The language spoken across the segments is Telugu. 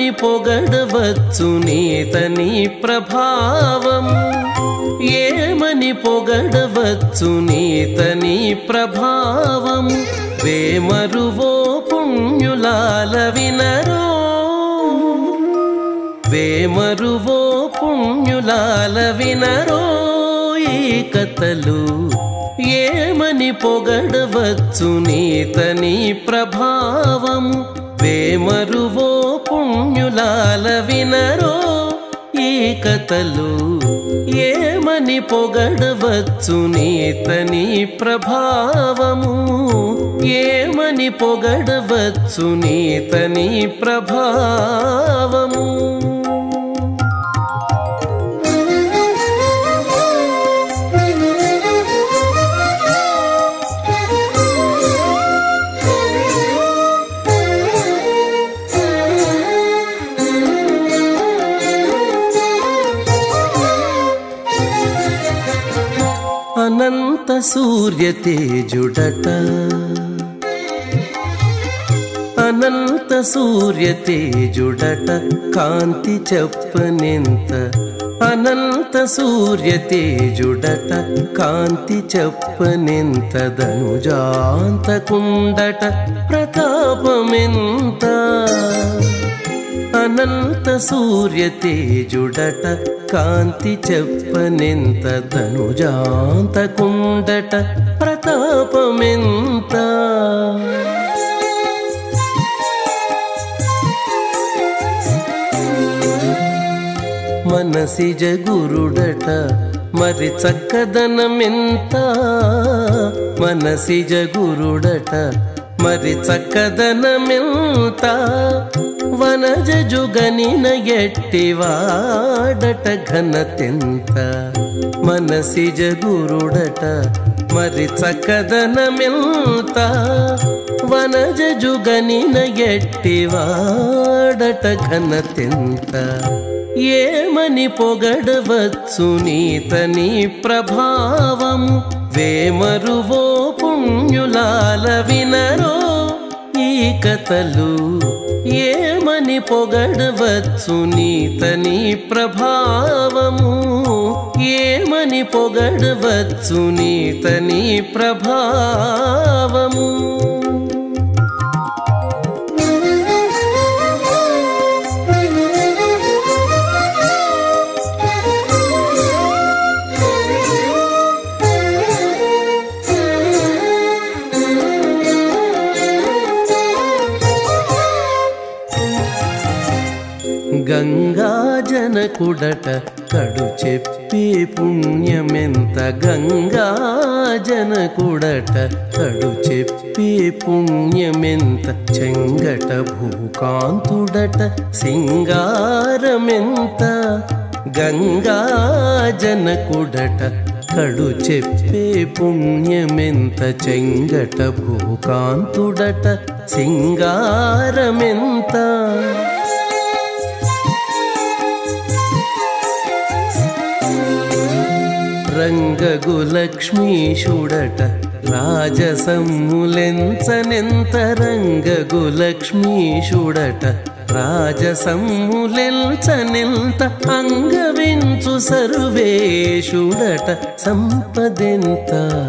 ఏమని పొగడవచ్చు నీతని ప్రభావం ఏమని పొగడవచ్చు నీతని ప్రభావం వేమరువో పుణ్యులాల వినరో వేమరువో పుణ్యులాల వినరో ఈ కథలు ఏమని పొగడవచ్చు నీతని ప్రభావము వేమరువో పుణ్యులాల వినరో ఈ కథలు ఏమని పొగడవచ్చు నీతని ప్రభావము ఏమని పొగడవచ్చు నీతని ప్రభావము అనంత సూర్య తేజుడట అనంత సూర్య తేజుడట కాంతి చెప్పనింత అనంత సూర్య తేజుడట కాంతి చెప్పనింత ధనుజాంతకుండట ప్రతాపమెంత అనంత సూర్య తేజుడట కాంతి చెప్పనెంత ధనుజాంతకుండట ప్రతాపమెంత మనసిజ గురుడట మరి చక్కదనమెంత మనసిజ గురుడట మరి చక్కదనమెంత వనజ జుగనిన ఎట్టివాడట ఘనతెంత మనసిజ గురుడట మరి చక్కదనమెంత వనజ జుగనిన ఎట్టివాడట ఘనతెంత ఏమని పొగడవచ్చు నీతని ప్రభావము వేమరువో పుణ్యులాల వినరో ఈ కథలు ఏమని పొగడవచ్చు నీతని ప్రభావము ఏమని పొగడవచ్చు నీతని ప్రభావము గంగాజనకుడట కడు చెప్పే పుణ్యమెంత గంగాజనకుడట కడు చెప్పే పుణ్యమెంత చెంగట భూకాంతుడట సింగారమెంత గంగాజనకుడట కడు చెప్పే పుణ్యమెంత చెంగట భూకాంతుడట సింగారమెంత రంగగులక్ష్మీషుడట రాజసమ్ములెంచనెంత రంగగులక్ష్మీషుడట రాజసమ్ములెంచనెంత అంగవించు సర్వేషుడట సంపదెంత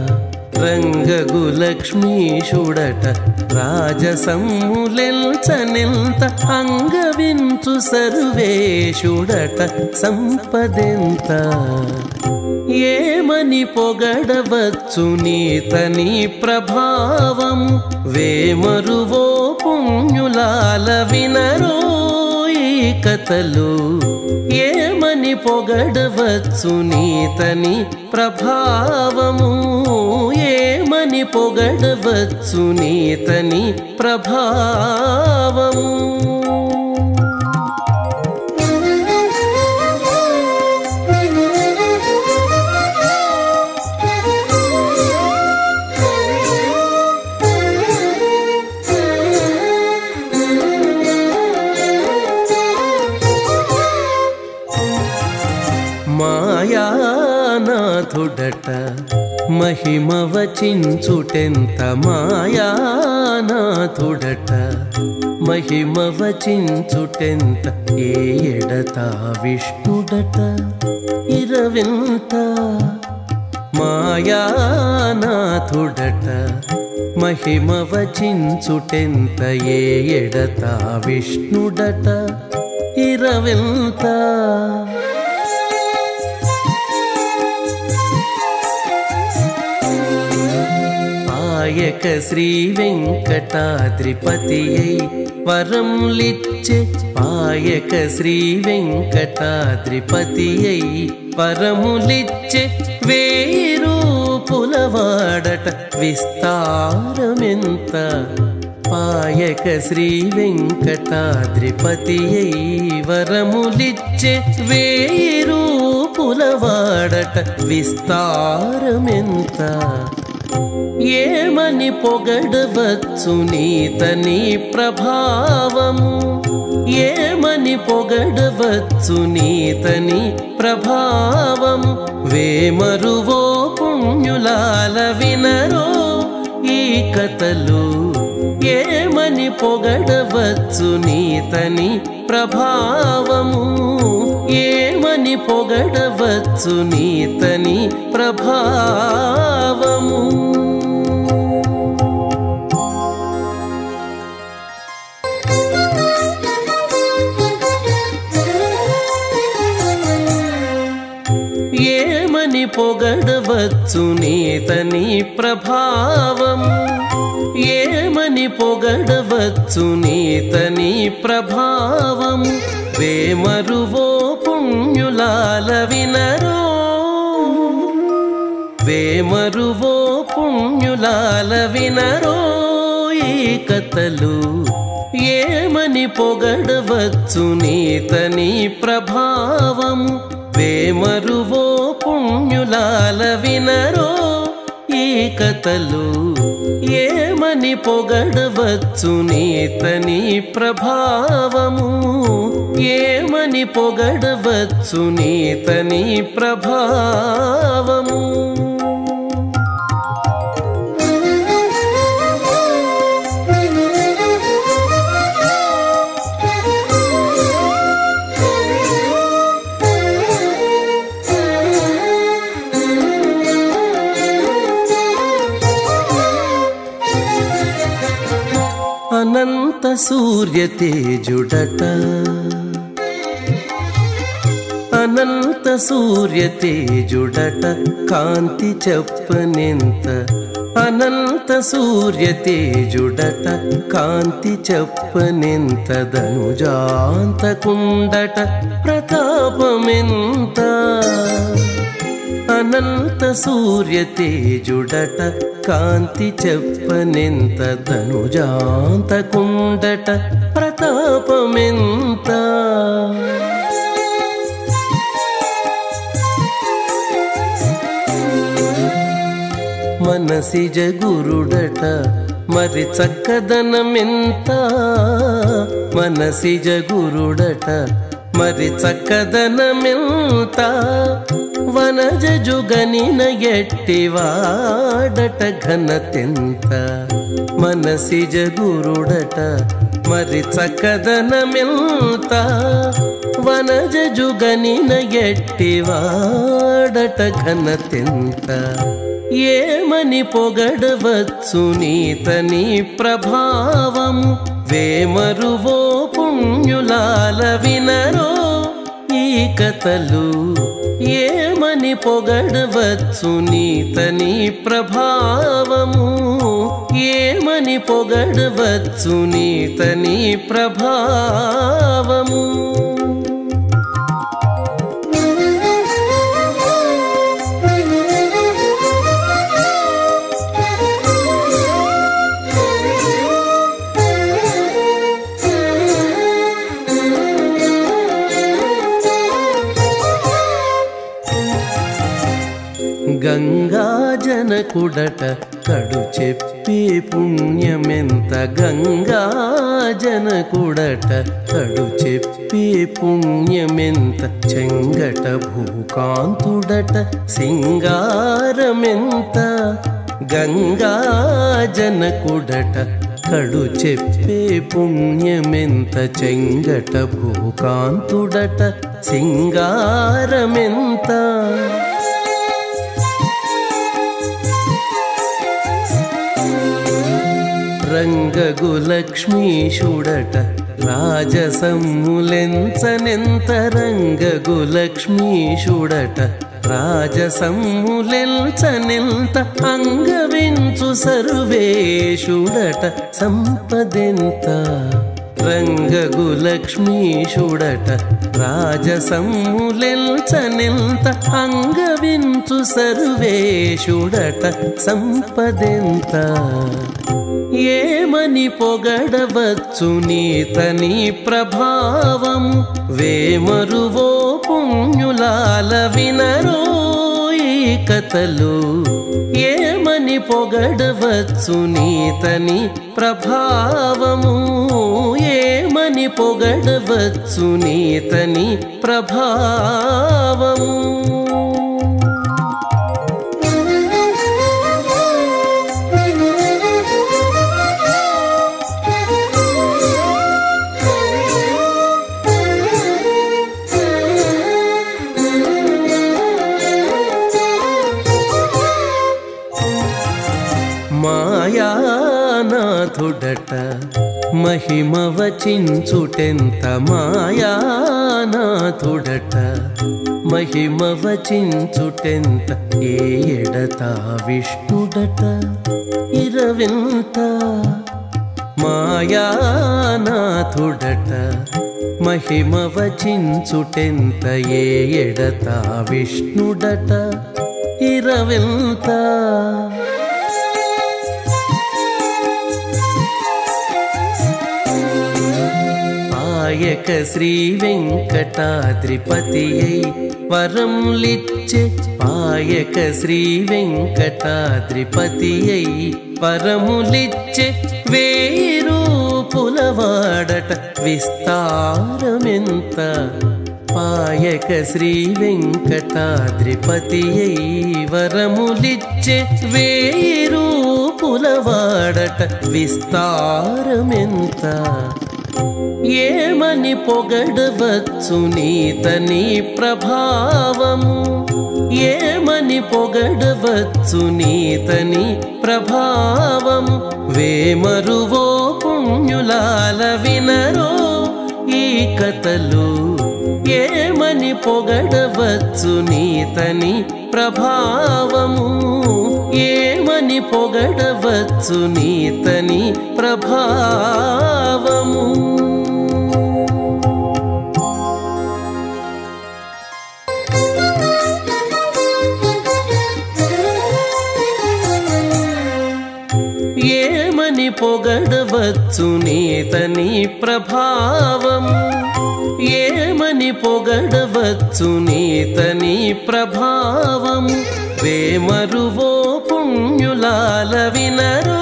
రంగగులక్ష్మీషుడట రాజసమ్ములెంచనెంత అంగవించు సర్వేషుడట సంపదెంత ఏమని పొగడవచ్చు నీతని ప్రభావము వేమరువో పుణ్యులాల వినరో ఈ కథలు ఏమని పొగడవచ్చు నీతని ప్రభావము ఏమని పొగడవచ్చు నీతని ప్రభావము మాయానాథుడట మహిమ వచించుటెంత మాయానాథుడట మహిమ వచించుటెంత ఏ ఎడత విష్ణుడట ఇరవింత మాయానాథుడట మహిమ వచించుటెంత ఏ ఎడత విష్ణుడట ఇరవింత ఆయక శ్రీ వెంకటాద్రిపతి అయి వరములిచ్చే ఆయక శ్రీ వెంకటాద్రిపతి అయి వరములిచ్చే వేరు పులవాడట విస్తారమెంత పాయక శ్రీ వెంకటాద్రిపతి అయి వరములిచ్చే వేరు పులవాడట విస్తారమెంత ఏమని పొగడవచ్చు నీతని ప్రభావము ఏమని పొగడవచ్చు నీతని ప్రభావము వేమరువో పుణ్యులాల వినరో ఈ కథలు ఏమని పొగడవచ్చు నీతని ప్రభావము ఏమని పొగడవచ్చు నీతని ప్రభావము ఏమని పొగడవచ్చు నీతని ప్రభావము ఏమని పొగడవచ్చు నీతని ప్రభావము వేమరువో పుణ్యులాల వినరో వేమరువో పుణ్యులాల వినరో ఈ కథలు ఏమని పొగడవచ్చు నీతని ప్రభావము వేమరువో పుణ్యులాల వినరో ఈ కథలు ఏమని పొగడవచ్చు నీతని ప్రభావము ఏమని పొగడవచ్చు నీతని ప్రభావము అనంత సూర్య తేజుడట అనంత సూర్య తేజుడట కాంతి చెప్పనెంత అనంత సూర్య తేజుడట కాంతి చెప్పనెంత ధనుజాంతకుండట ప్రతాపమెంత అనంత సూర్య తేజుడట కాంతి చెప్పనెంత ధనుజాంతకుండట ప్రతాపమెంత మనసిజ గురుడట మరి చక్కదనమెంత మనసిజ గురుడట మరి చక్కదనమెంత వనజ జుగనిన ఎట్టివాడట ఘనతెంత మనసిజ గురుడట మరి చక్కదనమెంత వనజ జుగనిన ఎట్టివాడట ఘనతెంత ఏమని పొగడవచ్చు నీతని ప్రభావము వేమరువో పుణ్యులాల వినరో ఈ కథలు ఏమని పొగడవచ్చు నీతని ప్రభావము ఏమని పొగడవచ్చు నీతని ప్రభావము గంగా జనకుడట కడు చెప్పే పుణ్యమెంత గంగా జనకుడట కడు చెప్పే పుణ్యమెంత చెంగట భూకాంతుడట సింగారమెంత గంగా జనకుడట కడు చెప్పే పుణ్యమెంత చెంగట భూకాంతుడట సింగారమెంత రంగగు లక్ష్మీషుడట రాజసమ్ములెంచనెంత రంగగు లక్ష్మీషుడట రాజసమ్ములెల్చనెంత అంగవించు సర్వేషుడట సంపదెంత రంగగు లక్ష్మీషుడట రాజసమ్ములెల్చనెంత అంగవించు సర్వేషుడట సంపదెంత ఏమని పొగడవచ్చు నీతని ప్రభావము వేమరువో పుణ్యులాల వినరో ఈ కథలు ఏమని పొగడవచ్చు నీతని ప్రభావము ఏమని పొగడవచ్చు నీతని ప్రభావము మాయానాథుడట మహిమ వచించుటెంత మాయానాథుడట మహిమ వచించుటెంత ఏ ఎడత విష్ణుడట ఇరవింత మాయానాథుడట మహిమ వచించుటెంత ఏ ఎడత విష్ణుడట ఇరవింత పాయక శ్రీ వెంకటాద్రిపతి అయి వరంలిచ్చే పాయక శ్రీ వెంకటాద్రిపతి అయి వరములిచ్చే వేరు పులవాడట విస్తారమెంత పాయక శ్రీ వెంకటాద్రిపతి అయి వరములిచ్చే వేరు పులవాడట విస్తారమెంత ఏమని పొగడవచ్చు నీతని ప్రభావము ఏమని పొగడవచ్చు నీతని ప్రభావము వేమరువో పుణ్యులాల వినరో ఈ కథలు ఏమని పొగడవచ్చు నీతని ప్రభావము ఏమని పొగడవచ్చు నీతని ప్రభావము ఏమని పొగడవచ్చు నీతని ప్రభావము ఏమని పొగడవచ్చు నీతని ప్రభావము వేమరువో పుణ్యులాల వినరో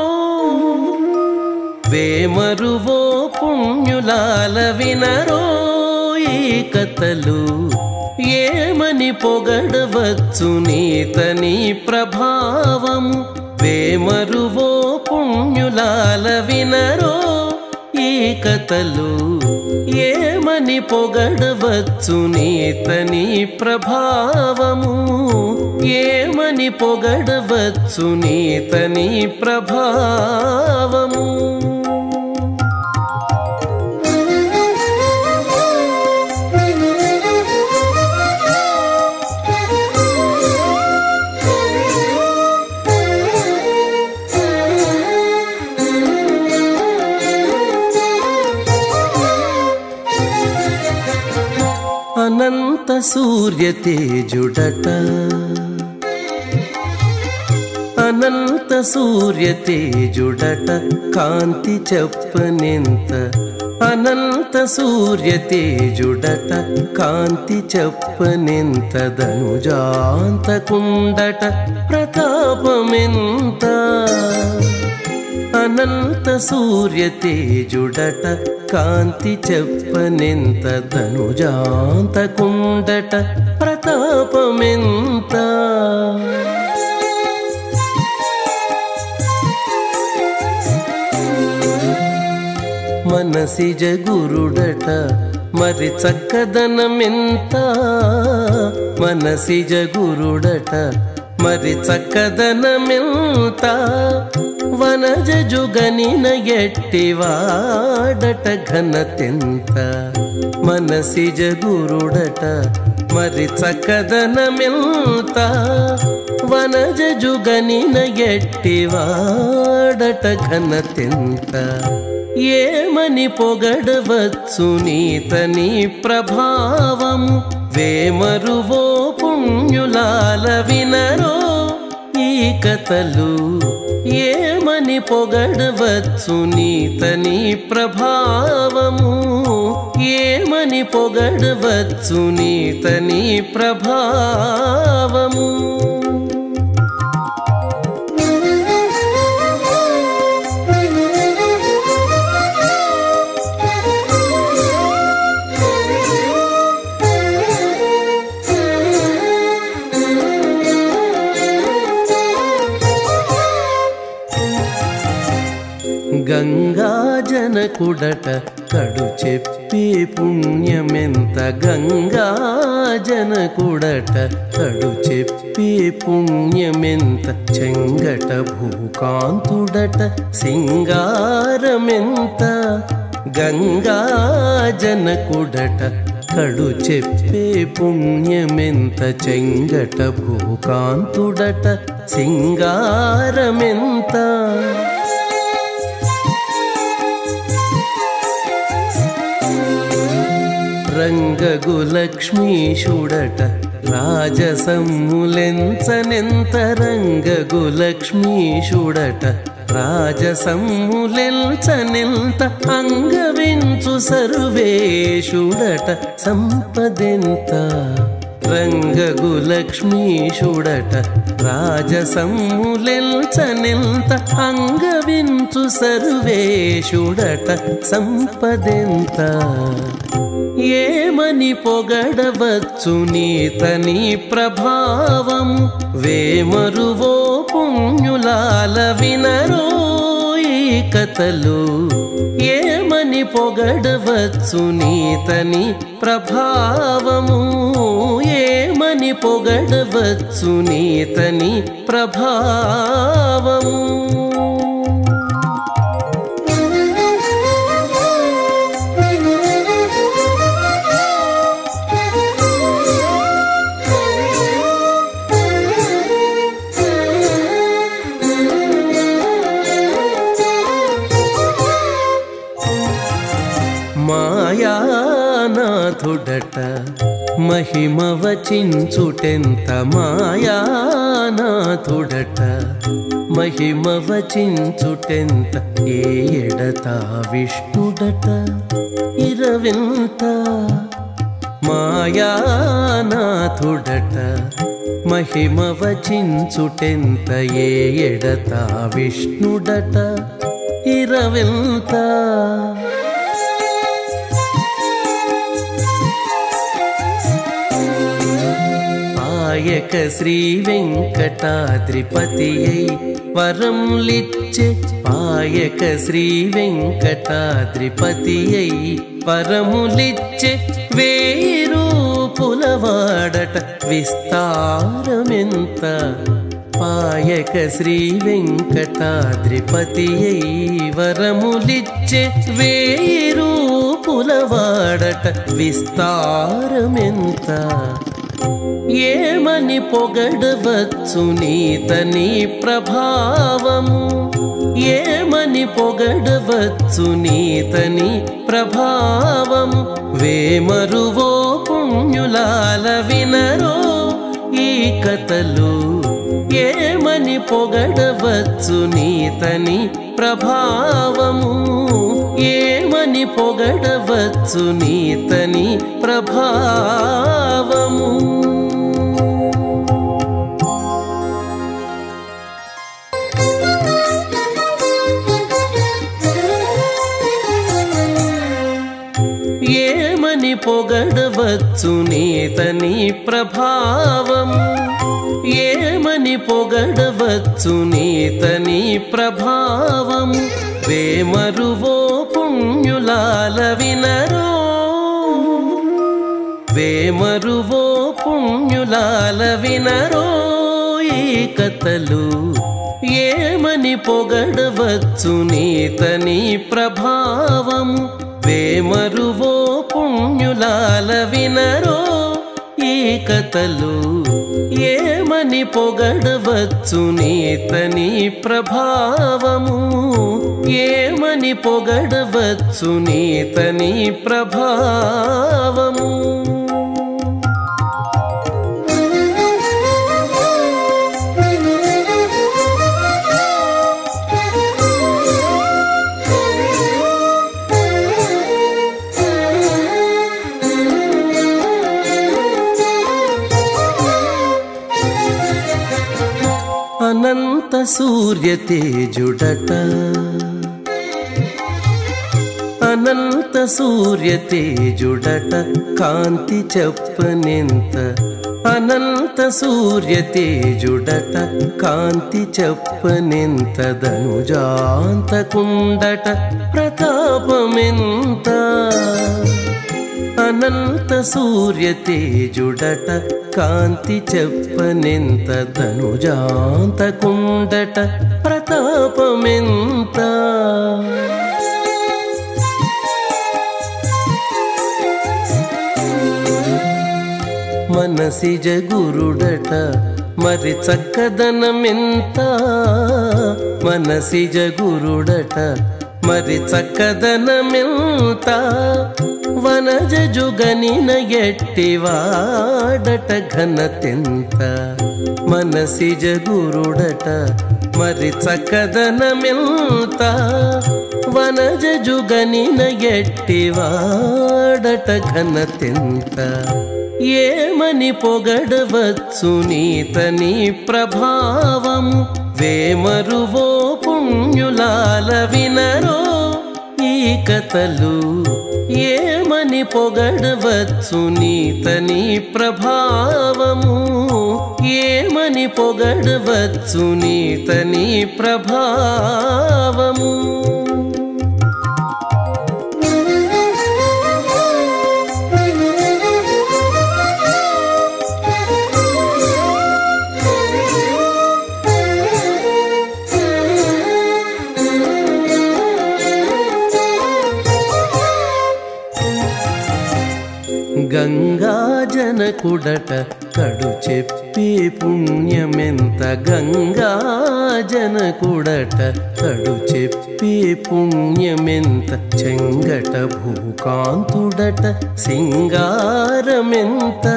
వేమరువో పుణ్యులాల వినరో ఈ కథలు ఏమని పొగడవచ్చు నీతని ప్రభావము వేమరువో పుణ్యులాల వినరో ఈ కథలు ఏమని పొగడవచ్చు నీతని ప్రభావము ఏమని పొగడవచ్చు నీతని ప్రభావము అనంత సూర్య తేజుడట అనంత సూర్య తేజుడట కాంతి చెప్పనెంత అనంత సూర్య తేజుడట కాంతి చెప్పనెంత ధనుజాంత కుండట ప్రతాపమెంత అనంత సూర్య తేజుడట కాంతి చెప్పనెంత ధనుజాంత కుండట ప్రతాపమెంత మనసిజ గురుడట మరి చక్కదనమెంత మనసిజ గురుడట మరి చక్కదనమెంత వనజ జుగనిన ఎట్టివాడట ఘనతెంత మనసిజ గురుడట మరి చక్కదనమెంత వనజ జుగనిన ఎట్టివాడట ఘనతెంత ఏమని పొగడవచ్చు నీతని ప్రభావము వేమరువో పుణ్యులాల వినరో ఈ కథలు ఏమని పొగడవచ్చు నీతని ప్రభావము ఏమని పొగడవచ్చు నీతని ప్రభావము గంగాజనకుడట కడు చెప్పే పుణ్యమెంత గంగాజనకుడట కడు చెప్పే పుణ్యమెంత చెంగట భూకాంతుడట సింగారమెంత గంగాజనకుడట కడు చెప్పే పుణ్యమెంత చెంగట భూకాంతుడట సింగారమెంత రంగగులక్ష్మీషుడట రాజసమ్ములెంచనెంత రంగగులక్ష్మీషుడట రాజసమ్ములెంచనెంత అంగవించు సర్వేషుడట సంపదెంత రంగగులక్ష్మీషుడట రాజసమ్ములెంచనెంత అంగవించు సర్వేషుడట సంపదెంత ఏమని పొగడవచ్చు నీతని ప్రభావము వేమరువో పుణ్యులాల వినరో ఈ కథలు ఏమని పొగడవచ్చు నీతని ప్రభావము ఏమని పొగడవచ్చు నీతని ప్రభావము మాయానాథుడట మహిమ వచించుటెంత మాయానాథుడట మహిమ వచించుటెంత ఏ ఎడత విష్ణుడట ఇరవింత మాయానాథుడట మహిమ వచించుటెంత ఏ ఎడత విష్ణుడట ఇరవింత ఆయక శ్రీ వెంకటాద్రిపతి వరములిచ్చే పాయక శ్రీ వెంకటాద్రిపతి వరములిచ్చే వేరు పులవాడట విస్తారమెంత పాయక శ్రీ వెంకటాద్రిపతి వరములిచ్చే వేరు పులవాడట విస్తారమెంత ఏమని పొగడవచ్చు నీతని ప్రభావము ఏమని పొగడవచ్చు నీతని ప్రభావము వేమరువో పుణ్యులాల వినరో ఈ కథలు ఏమని పొగడవచ్చు నీతని ప్రభావము ఏమని పొగడవచ్చు నీతని ప్రభావము ఏమని పొగడవచ్చు నీతని ప్రభావము ఏమని పొగడవచ్చు నీతని ప్రభావము వేమరువో పుణ్యుల పుణ్యులాల వినరో వేమరువో పుణ్యులాల వినరో ఈ కథలు ఏమని పొగడవచ్చు నీతని ప్రభావము వేమరువో పుణ్యులాల వినరో ఈ కథలు ఏమని పొగడవచ్చు నీతని ప్రభావము ఏమని పొగడవచ్చు నీతని ప్రభావము అనంత సూర్య తేజుడట అనంత సూర్య తేజుడట కాంతి చెప్పనెంత అనంత సూర్య తేజుడట కాంతి చెప్పనెంత ధనుజాంతకుండట ప్రతాపమెంత అనంత సూర్య తేజుడట కాంతి చెప్పనెంత ధనుజాంతకుండట ప్రతాపమెంత మనసిజ గురుడట మరి చక్కదనమెంత మనసిజ గురుడట మరి చక్కదనమెంత వనజ జుగనిన ఎట్టివాడట ఘనతెంత మనసిజ గురుడట మరి చక్కదనమెంత వనజ జుగనిన ఎట్టివాడట ఘనతెంత ఏమని పొగడవచ్చు నీతని ప్రభావము వేమరువో పుణ్యులాల వినరో ఈ కథలు ఏమని పొగడవచ్చు నీతని ప్రభావము ఏమని పొగడవచ్చు నీతని ప్రభావము గంగాజనకుడట కడు చెప్పే పుణ్యమెంత గంగాజనకుడట కడు చెప్పే పుణ్యమెంత చెంగట భూకాంతుడట సింగారమెంత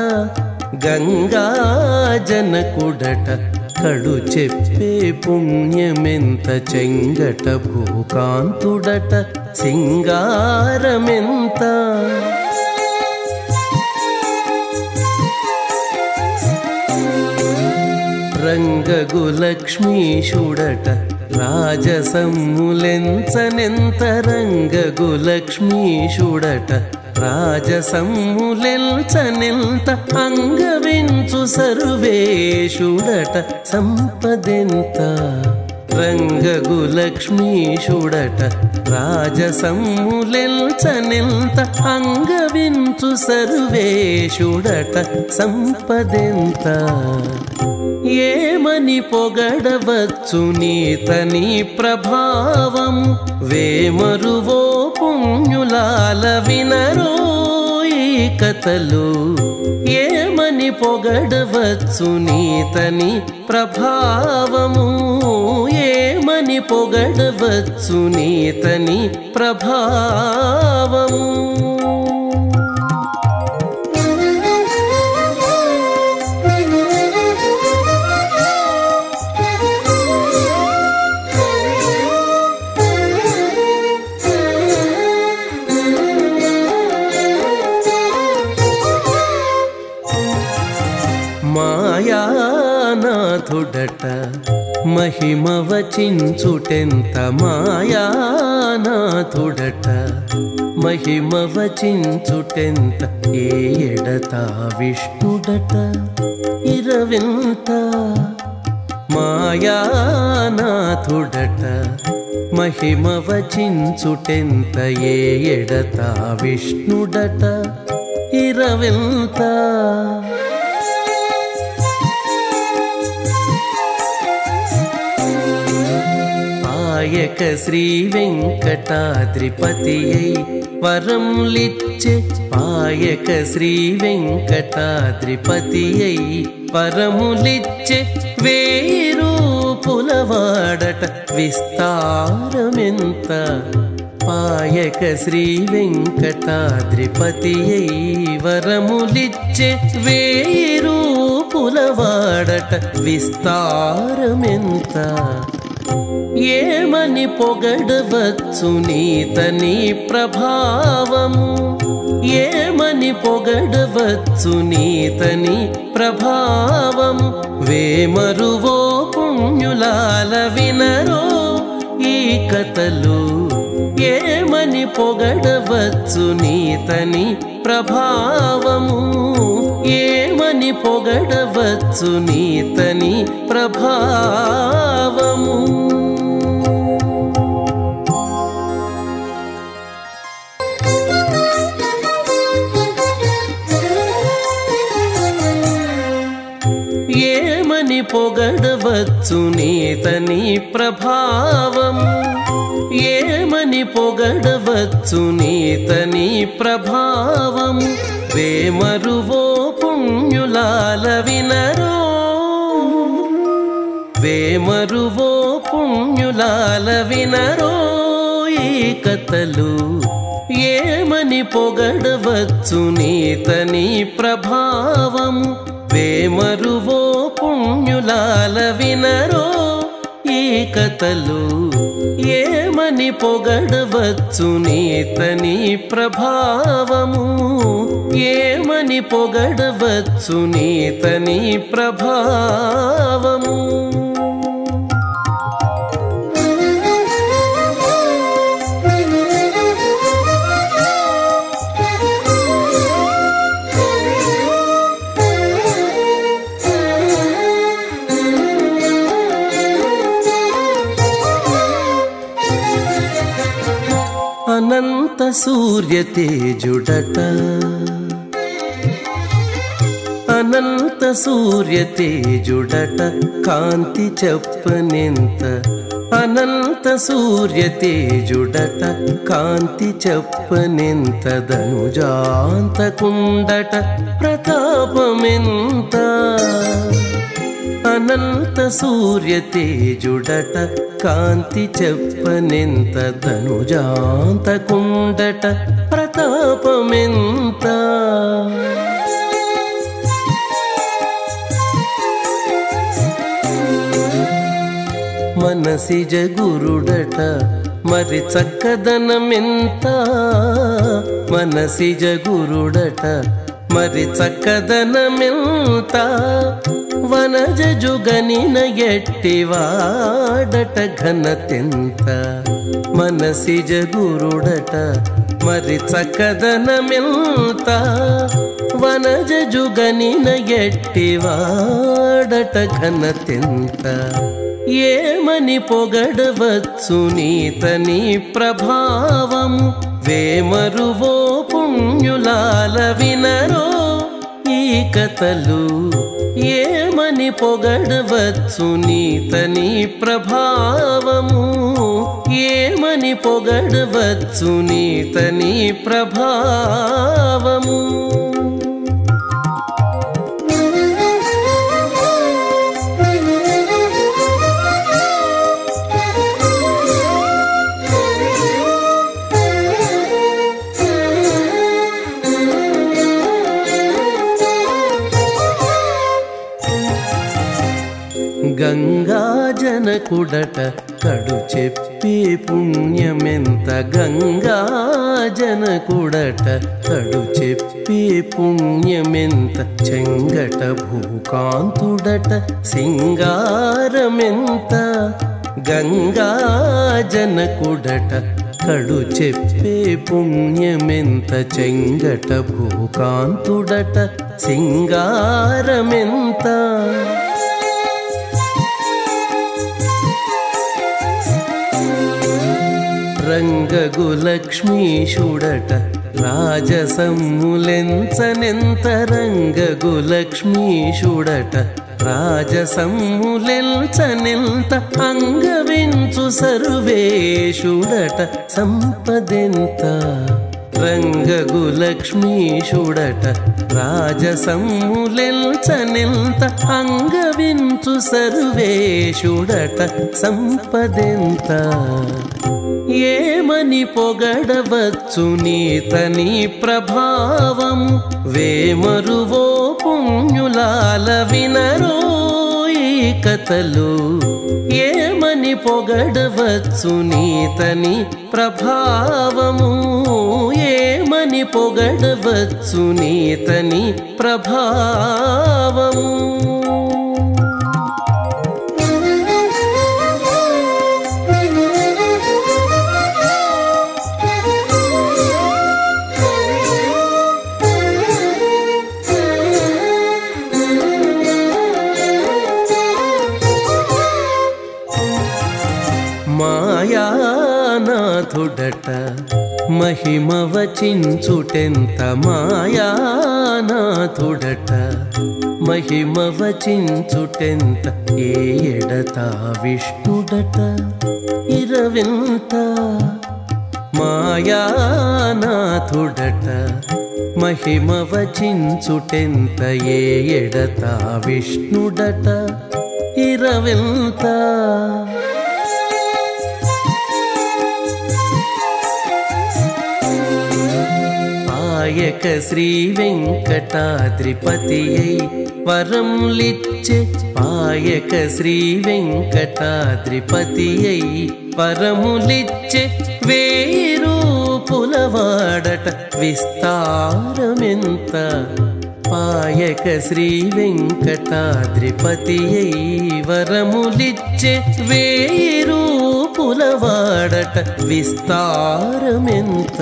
గంగాజనకుడట కడు చెప్పే పుణ్యమెంత చెంగట భూకాంతుడట సింగారమెంత రంగగులక్ష్మీషుడట రాజసమ్ములెంచనెంత రంగగులక్ష్మీషుడట రాజసమ్ములెంచనెంత అంగవించు సర్వేషుడట సంపదెంత రంగగులక్ష్మీషుడట రాజసమ్ములెంచనెంత అంగవించు సర్వేషుడట సంపదెంత ఏమని పొగడవచ్చు నీతని ప్రభావము వేమరువో పుణ్యులాల వినరో ఈ కథలు ఏమని పొగడవచ్చు నీతని ప్రభావము ఏమని పొగడవచ్చు నీతని ప్రభావము మాయానాథుడట మహిమ వచించుటెంత మాయానాథుడట మహిమ వచించుటెంత ఏ ఎడత విష్ణుడట ఇరవింత మాయానాథుడట మహిమ వచించుటెంత ఏ ఎడత విష్ణుడట ఇరవెంత ఆయక శ్రీ వెంకటాద్రిపతి అయి వరములిచ్చే ఆయక శ్రీ వెంకటాద్రిపతి అయి వరములిచ్చే వేరు పులవాడట విస్తారమెంత పాయక శ్రీ వెంకటాద్రిపతి అయి వరములిచ్చే వేరు పులవాడట విస్తారమెంత ఏమని పొగడవచ్చు నీతని ప్రభావము ఏమని పొగడవచ్చు నీతని ప్రభావము వేమరువో పుణ్యులాల వినరో ఈ కథలు ఏమని పొగడవచ్చు నీతని ప్రభావము ఏమని పొగడవచ్చు నీతని ప్రభావము ఏమని పొగడవచ్చు నీతని ప్రభావము ఏమని పొగడవచ్చు నీతని ప్రభావము వేమరువో పుణ్యులాల వినరో వేమరువో పుణ్యులాల వినరో ఈ కథలు ఏమని పొగడవచ్చు నీతని ప్రభావము వేమరువో పుణ్యులాల వినరో ఈ కథలు ఏమని పొగడవచ్చు నీతని ప్రభావము ఏమని పొగడవచ్చు నీతని ప్రభావము అనంత సూర్య తేజుడట అనంత సూర్య తేజుడట కాంతి చెప్పనెంత అనంత సూర్య తేజుడట కాంతి చెప్పనెంత ధనుజాంతకుండట ప్రతాపమెంత అనంత సూర్య తేజుడట కాంతి చెప్పనెంత ధనుజాంతకుండట ప్రతాపమెంత మనసిజ గురుడట మరి చక్కదనమెంత మనసిజ గురుడట మరి చక్కదనమెంత వనజ జుగనిన ఎట్టివాడట ఘనతెంత మనసిజ గురుడట మరి చక్కదనమెంత వనజ జుగనిన ఎట్టివాడట ఘనతెంత ఏమని పొగడవచ్చు నీతని ప్రభావము వేమరువో పుణ్యులాల వినరో ఈ కథలు ఏమని పొగడవచ్చు నీతని ప్రభావము ఏమని పొగడవచ్చు నీతని ప్రభావము గంగా జనకుడట కడు చెప్పే పుణ్యమెంత గంగా జనకుడట కడు చెప్పే పుణ్యమెంత చెంగట భూకాంతుడట సింగారమెంత గంగా జనకుడట కడు చెప్పే పుణ్యమెంత చెంగట భూకాంతుడట సింగారమెంత రంగగు లక్ష్మీషుడట రాజసమ్ములెంచనెంత రంగగు లక్ష్మీషుడట రాజసమ్ములెల్చనెంత అంగవించు సర్వేషుడట సంపదెంత రంగగు లక్ష్మీషుడట రాజసమ్ములెల్చనెంత అంగవించు సర్వేషుడట సంపదెంత ఏమని పొగడవచ్చు నీతని ప్రభావము వేమరువో పుణ్యులాల వినరో ఈ కథలు ఏమని పొగడవచ్చు నీతని ప్రభావము ఏమని పొగడవచ్చు నీతని ప్రభావము మాయానాథుడట మహిమ వచించుటెంత మాయానాథుడట మహిమ వచించుటెంత ఏ ఎడత విష్ణుడట ఇరవింత మాయానాథుడట మహిమ వచించుటెంత ఏ ఎడత విష్ణుడట ఇరవింత ఆయక శ్రీ వెంకటాద్రిపతి అయి వరములిచ్చే పాయక శ్రీ వెంకటాద్రిపతి అయి వరములిచ్చే వేరు పులవాడట విస్తారమెంత పాయక శ్రీ వెంకటాద్రిపతి అయి వరములిచ్చే వేరు పులవాడట విస్తారమెంత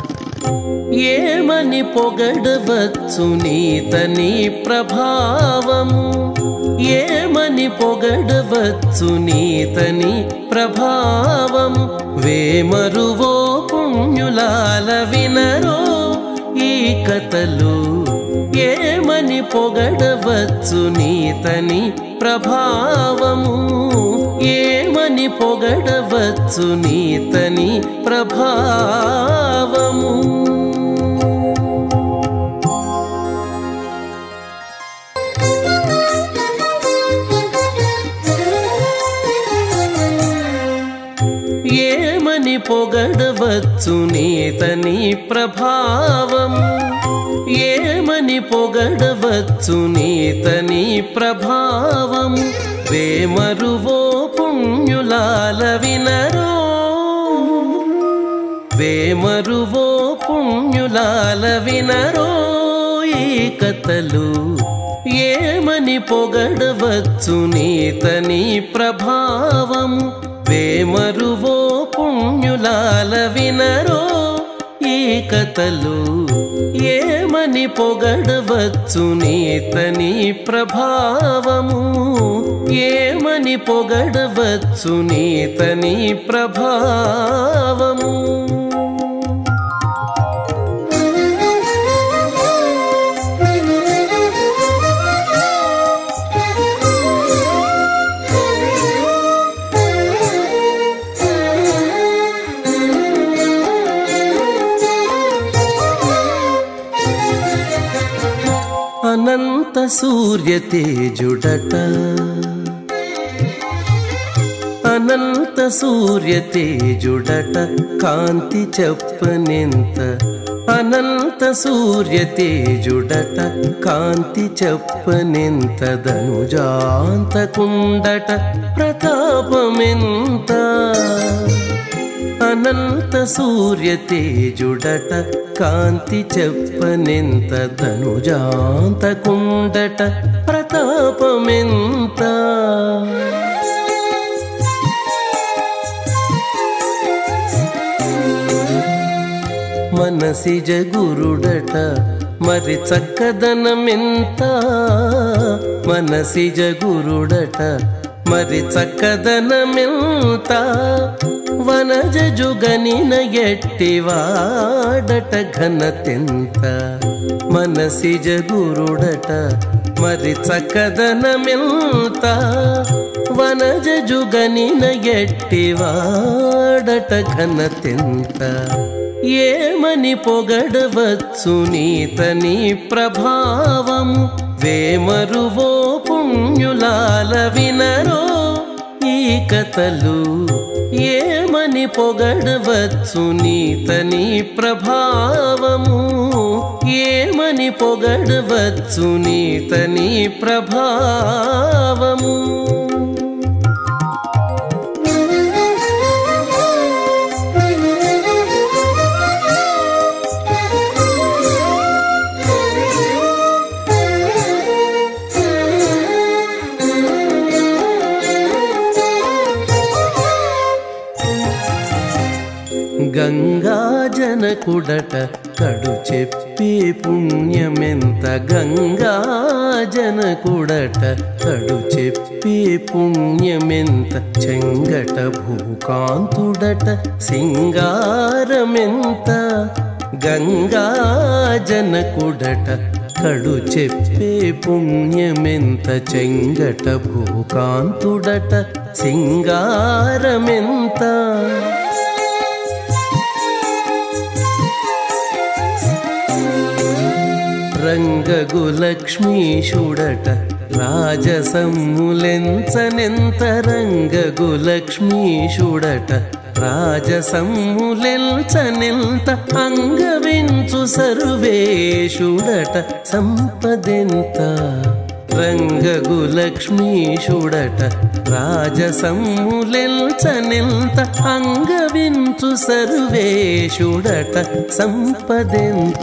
ఏమని పొగడవచ్చు నీతని ప్రభావము ఏమని పొగడవచ్చు నీతని ప్రభావము వేమరువో పుణ్యులాల వినరో ఈ కథలు ఏమని పొగడవచ్చు నీతని ప్రభావము ఏమని పొగడవచ్చు నీతని ప్రభావము ఏమని పొగడవచ్చు నీతని ప్రభావము ఏమని పొగడవచ్చు నీతని ప్రభావము వేమరువో పుణ్యులాల వినరో వేమరువో పుణ్యులాల వినరో ఈ కథలు ఏమని పొగడవచ్చు నీతని ప్రభావము వేమరువో పుణ్యులాల వినరో ఈ కథలు ఏమని పొగడవచ్చు నీతని ప్రభావము ఏమని పొగడవచ్చు నీతని ప్రభావము అనంత సూర్య తేజుడట అనంత సూర్య తేజుడట కాంతి చెప్పనెంత అనంత సూర్య తేజుడట కాంతి చెప్పనెంత ధనుజాంతకుండట ప్రతాపమెంత అనంత సూర్య తేజుడట కాంతి చెప్పనెంత ధనుజాంతకుండట ప్రతాపమెంత మనసిజ గురుడట మరి చక్కదనమెంత మనసిజ గురుడట మరి చక్కదనమెంత వనజజుగనిన ఎట్టివాడట ఘనతెంత మనసిజ గురుడట మరి చక్కదనమెంత వనజజుగనిన ఎట్టివాడట ఘనతెంత ఏమని పొగడవచ్చు నీతని ప్రభావము వేమరువో పుణ్యులాల వినరో ఈ కథలు ఏమని పొగడవచ్చు నీతని ప్రభావము ఏమని పొగడవచ్చు నీతని ప్రభావము గంగాజనకుడట కడు చెప్పే పుణ్యమెంత గంగాజనకుడట కడు చెప్పే పుణ్యమెంత చెంగట భూకాంతుడట సింగారమెంత గంగాజనకుడట కడు చెప్పే పుణ్యమెంత చెంగట భూకాంతుడట సింగారమెంత రంగగులక్ష్మీషుడట రాజసమ్ములెంచనెంత రంగగులక్ష్మీషుడట రాజసమ్ములెంచనెంత అంగవించు సర్వేషుడట సంపదెంత రంగగులక్ష్మీషుడట రాజసమ్ములెంచనెంత అంగవించు సర్వేషుడట సంపదెంత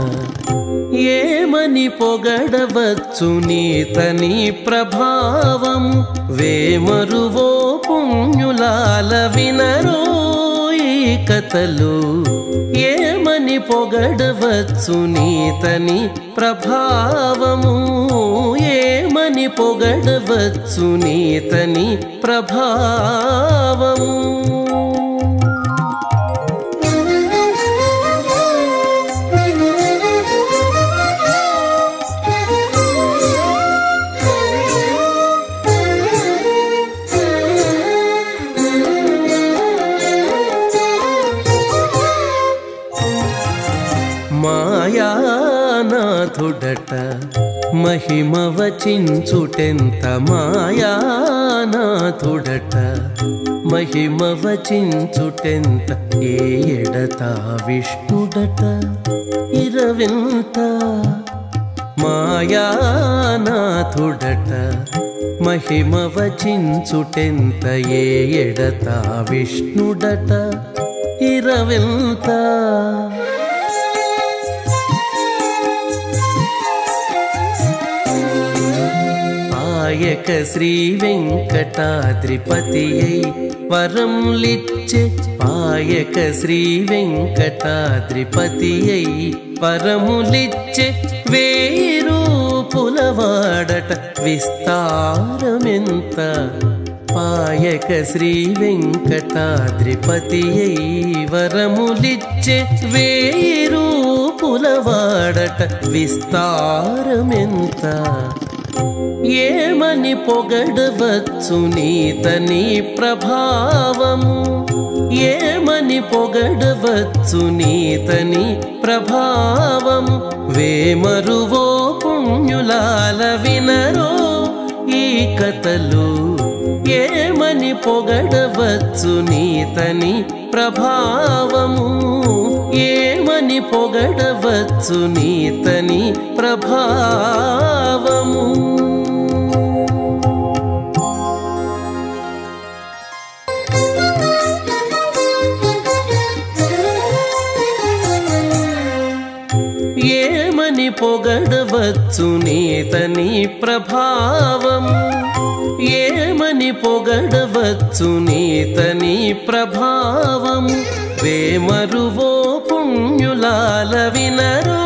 ఏమని పొగడవచ్చు నీతని ప్రభావము వేమరువో పుణ్యులాల వినరో ఈ కథలు ఏమని పొగడవచ్చు నీతని ప్రభావము ఏమని పొగడవచ్చు నీతని ప్రభావము మాయానాథుడట మహిమ వచించుటెంత మాయానాథుడట మహిమ వచించుటెంత ఏ ఎడత విష్ణుడట ఇరవింత మాయానాథుడట మహిమ వచించుటెంత ఏ ఎడత విష్ణుడట ఇరవింత ఆయక శ్రీ వెంకటాద్రిపతి అయి వరములిచ్చే పాయక శ్రీ వెంకటాద్రిపతి అయి వరములిచ్చే వేరు పులవాడట విస్తారమెంత పాయక శ్రీ వెంకటాద్రిపతి అయి వరములిచ్చే వేరు పులవాడట విస్తారమెంత ఏమని పొగడవచ్చు నీతని ప్రభావము ఏమని పొగడవచ్చు నీతని ప్రభావము వేమరువో పుణ్యులాల వినరో ఈ కథలు ఏమని పొగడవచ్చు నీతని ప్రభావము ఏమని పొగడవచ్చు నీతని ప్రభావము ఏమని పొగడవచ్చు నీతని ప్రభావము ఏమని పొగడవచ్చు నీతని ప్రభావము వేమరువో పుణ్యులాల వినరో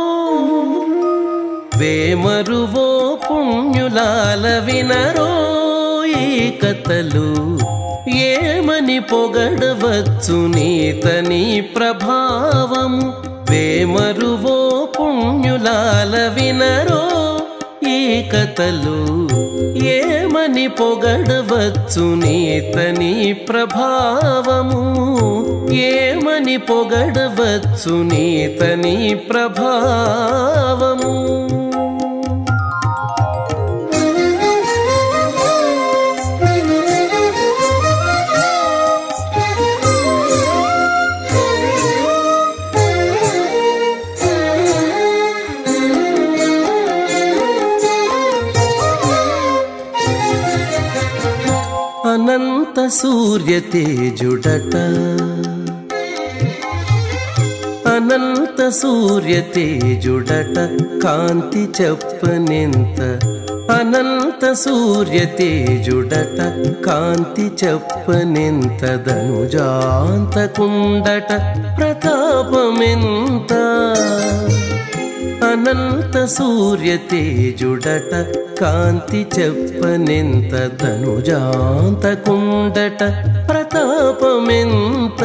వేమరువో పుణ్యులాల వినరో ఈ కథలు ఏమని పొగడవచ్చు నీతని ప్రభావము వేమరువో పుణ్యులాల వినరో ఈ కథలు ఏమని పొగడవచ్చు నీతని ప్రభావము ఏమని పొగడవచ్చు నీతని ప్రభావము అనంత సూర్య తేజుడట అనంత సూర్య తేజుడట కాంతి చెప్పనెంత అనంత సూర్య తేజుడట కాంతి చెప్పనెంత ధనుజాంతకుండట ప్రతాపమెంత అనంత సూర్య తేజుడట కాంతి చెప్పనెంత ధనుజాంతకుండట ప్రతాపమెంత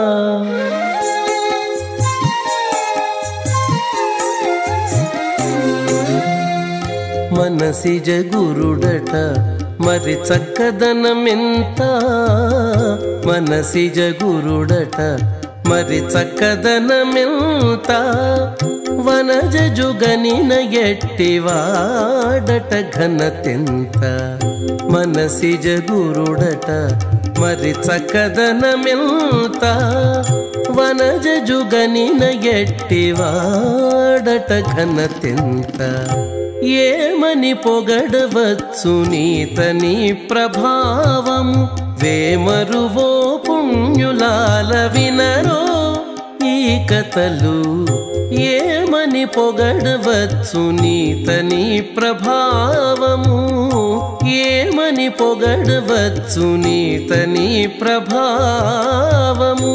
మనసిజ గురుడట మరి చక్కదనమెంత మనసిజ గురుడట మరి చక్కదనమెంత వనజ జుగనిన ఎట్టివాడట ఘనతెంత మనసిజ గురుడట మరి చక్కదనమెంత వనజ జుగనిన ఎట్టివాడట ఘనతెంత ఏమని పొగడవచ్చు నీతని ప్రభావము వేమరువో పుణ్యులాల వినరో ఈ కథలు ఏమని పొగడవచ్చు నీతని ప్రభావము ఏమని పొగడవచ్చు నీతని ప్రభావము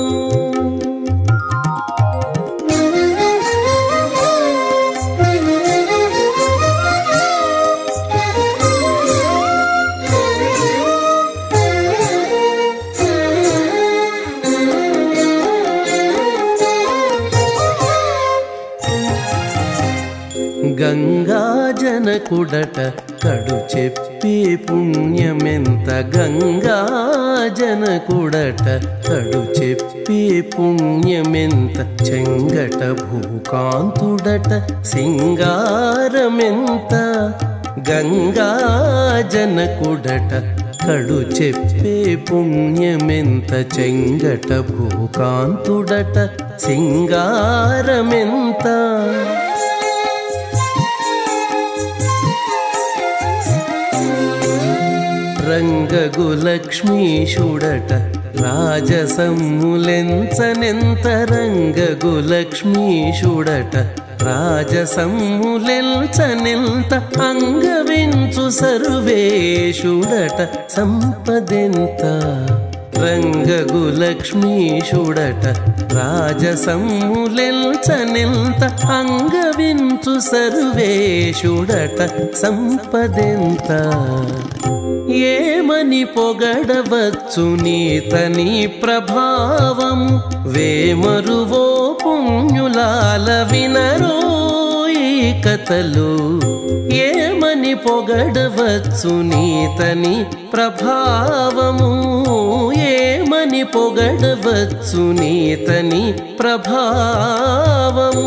గంగాజనకుడట కడు చెప్పే పుణ్యమెంత గంగాజనకుడట కడు చెప్పే పుణ్యమెంత చెంగట భూకాంతుడట సింగారమెంత గంగాజనకుడట కడు చెప్పే పుణ్యమెంత చెంగట భూకాంతుడట సింగారమెంత రంగగులక్ష్మీషుడట రాజసమ్ములెంచనెంత రంగగులక్ష్మీషుడట రాజసమ్ములెంచనెంత అంగవించు సర్వేషుడట సంపదెంత రంగగులక్ష్మీషుడట రాజసమ్ములెంచనెంత అంగవించు సర్వేషుడట సంపదెంత ఏమని పొగడవచ్చు నీతని ప్రభావము వేమరువో పుణ్యులాల వినరో ఈ కథలు ఏమని పొగడవచ్చు నీతని ప్రభావము ఏమని పొగడవచ్చు నీతని ప్రభావము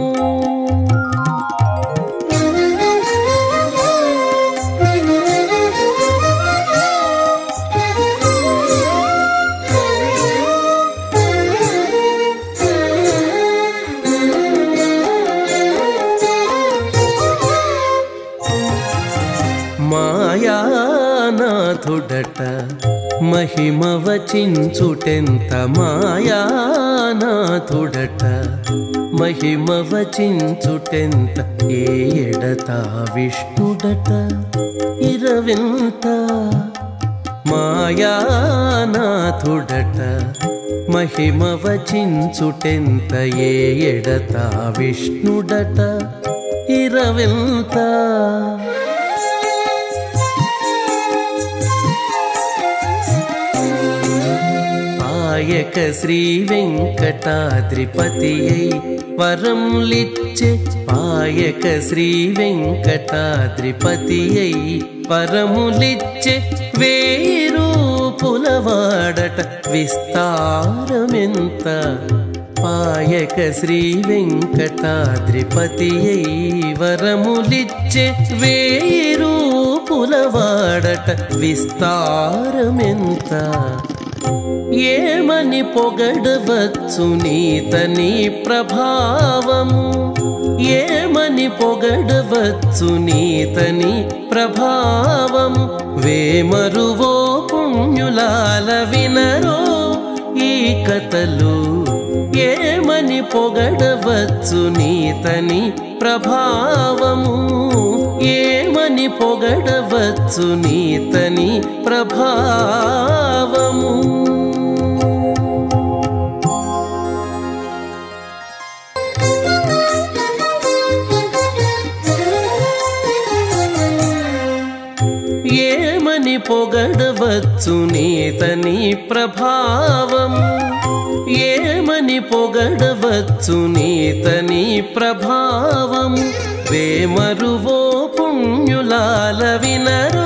మాయానాథుడట మహిమ వచించుటెంత మాయానాథుడట మహిమ వచించుటెంత ఏ ఎడత విష్ణుడట ఇరవింత మాయానాథుడట మహిమ వచించుటెంత ఏ ఎడత విష్ణుడట ఇరవింత పాయక శ్రీ వెంకటాద్రిపతి వరములిచ్చే పాయక శ్రీ వెంకటాద్రిపతి వరములిచ్చే వేరు పులవాడట విస్తారమెంత పాయక శ్రీ వెంకటాద్రిపతి వరములిచ్చే వేరు పులవాడట విస్తారమెంత ఏమని పొగడవచ్చు నీతని ప్రభావము ఏమని పొగడవచ్చు నీతని ప్రభావము వేమరువో పుణ్యులాల వినరో ఈ కథలు ఏమని పొగడవచ్చు నీతని ప్రభావము ఏమని పొగడవచ్చు నీతని ప్రభావము ఏమని పొగడవచ్చు నీతని ప్రభావము ఏమని పొగడవచ్చు నీతని ప్రభావము వేమరువో పుణ్యులాల వినరో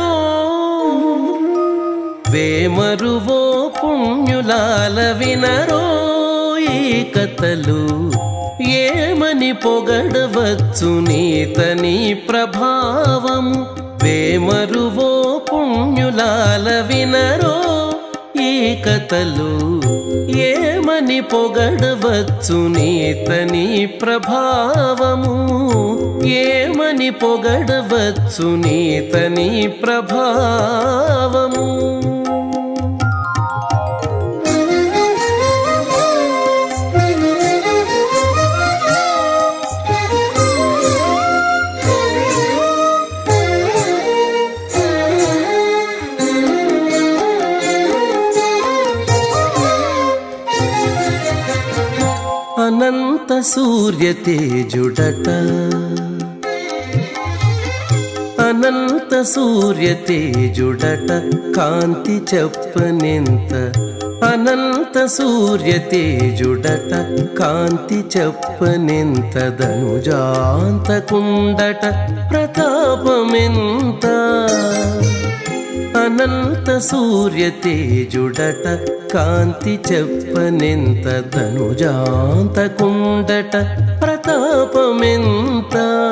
వేమరువో పుణ్యులాల వినరో ఈ కథలు ఏమని పొగడవచ్చు నీతని ప్రభావము వేమరువో పుణ్యులాల వినరో ఈ కథలు ఏమని పొగడవచ్చు నీతని ప్రభావము ఏమని పొగడవచ్చు నీతని ప్రభావము అనంత సూర్య తేజుడట అనంత సూర్య తేజుడట కాంతి చెప్పనెంత అనంత సూర్య తేజుడట కాంతి చెప్పనెంత ధనుజాంత కుండట ప్రతాపమెంత అనంత సూర్య తేజుడట కాంతి చెప్పనెంత ధనుజాంత కుండట ప్రతాపమెంత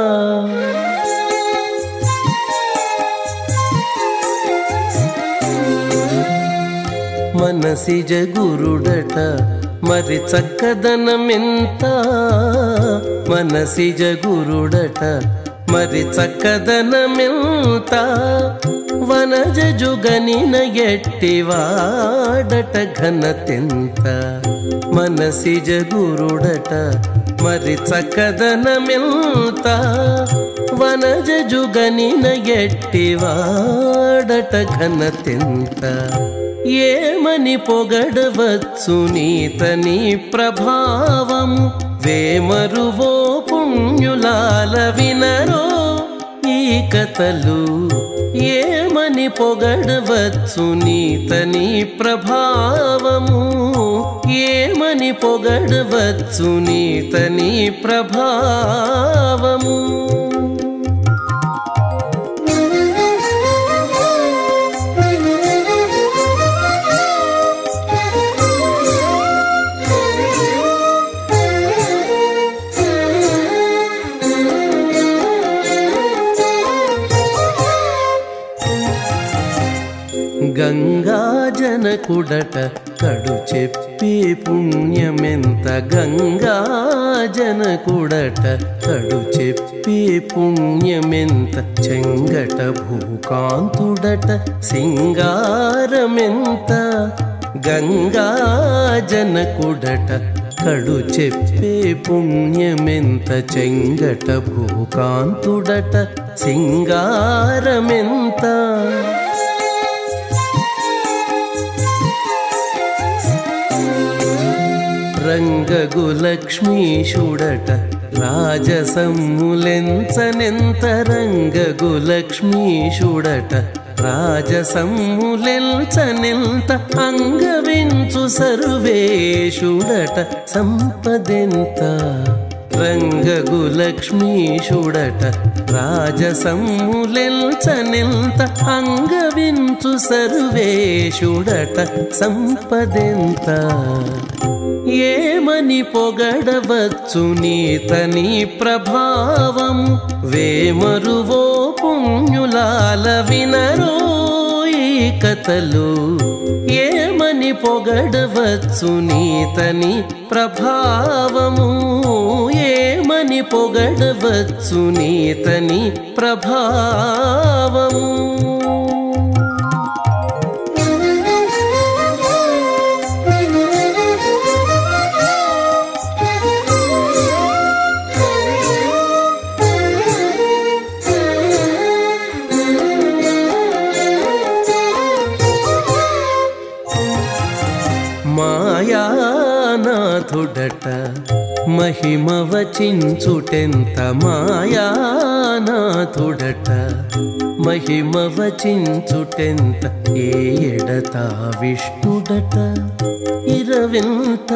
మనసిజ గురుడట మరి చక్కదనమెంత మనసిజ గురుడట మరి చక్కదనమెంత వనజ జుగనిన ఎట్టివాడట ఘనతెంత మనసిజ గురుడట మరి చక్కదనమెంత వనజ జుగనిన ఎట్టివాడట ఘనతెంత ఏమని పొగడవచ్చు నీతని ప్రభావము వేమరువో పుణ్యులాల వినరో ఈ కథలు ఏమని పొగడవచ్చు నీతని ప్రభావము ఏమని పొగడవచ్చు నీతని ప్రభావము గంగాజనకుడట కడు చెప్పే పుణ్యమెంత గంగాజనకుడట కడు చెప్పే పుణ్యమెంత చెంగట భూకాంతుడట సింగారమెంత గంగాజనకుడట కడు చెప్పే పుణ్యమెంత చెంగట భూకాంతుడట సింగారమెంత రంగగు లక్ష్మీషుడట రాజసమ్ములెంచనెంత రంగగులక్ష్మీషుడట రాజసమ్ములెల్చనెంత అంగవించు సర్వేషుడట సంపదెంత రంగగులక్ష్మీషుడట రాజసమ్ములెల్చనెంత అంగవించు సర్వేషుడట సంపదెంత ఏమని పొగడవచ్చు నీతని ప్రభావము వేమరువో పుణ్యులాల వినరో ఈ కథలు ఏమని పొగడవచ్చు నీతని ప్రభావము ఏమని పొగడవచ్చు నీతని ప్రభావము మాయానాథుడట మహిమ వచించుటెంత మాయానాథుడట మహిమ వచించుటెంత ఏ ఎడత విష్ణుడట ఇరవింత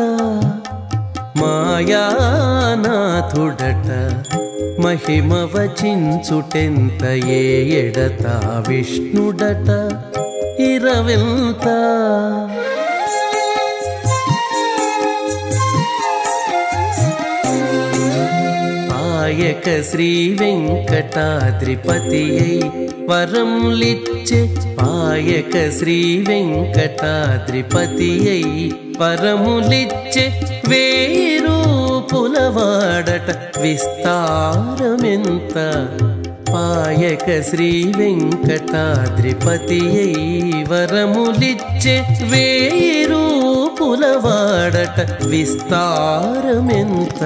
మాయానాథుడట మహిమ వచించుటెంత ఏ ఎడత విష్ణుడట ఇరవింత ఆయక శ్రీ వెంకటాద్రిపతి అయి వరములిచ్చే పాయక శ్రీ వెంకటాద్రిపతి అయి వరములిచ్చే వేరు పులవాడట విస్తారమెంత పాయక శ్రీ వెంకటాద్రిపతి అయి వరములిచ్చే వేరు పులవాడట విస్తారమెంత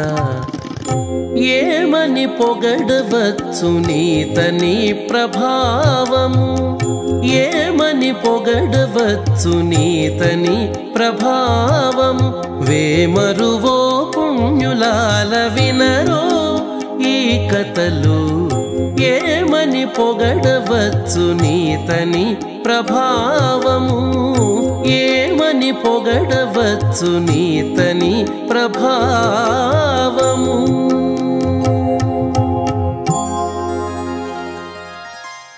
ఏమని పొగడవచ్చు నీతని ప్రభావము ఏమని పొగడవచ్చు నీతని ప్రభావము వేమరువో పుణ్యులాల వినరో ఈ కథలు ఏమని పొగడవచ్చు నీతని ప్రభావము ఏమని పొగడవచ్చు నీతని ప్రభావము